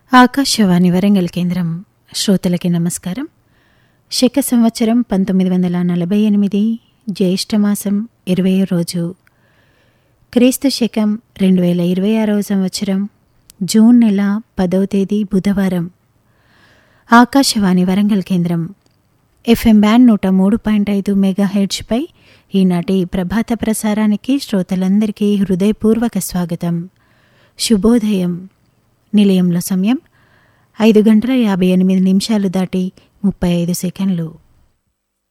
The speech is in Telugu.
ఆకాశవాణి వరంగల్ కేంద్రం శ్రోతలకి నమస్కారం శక సంవత్సరం పంతొమ్మిది వందల నలభై ఎనిమిది జ్యేష్ఠమాసం ఇరవై రోజు క్రీస్తు శకం రెండు వేల ఇరవై ఆరవ సంవత్సరం జూన్ నెల పదవ తేదీ బుధవారం ఆకాశవాణి వరంగల్ కేంద్రం ఎఫ్ఎం బ్యాండ్ నూట మూడు పాయింట్ ఐదు మెగా హెడ్జ్పై ఈనాటి ప్రభాత ప్రసారానికి శ్రోతలందరికీ హృదయపూర్వక స్వాగతం శుభోదయం నిలయంలో సమయం ఐదు గంటల యాభై ఎనిమిది నిమిషాలు దాటి ముప్పై ఐదు సెకండ్లు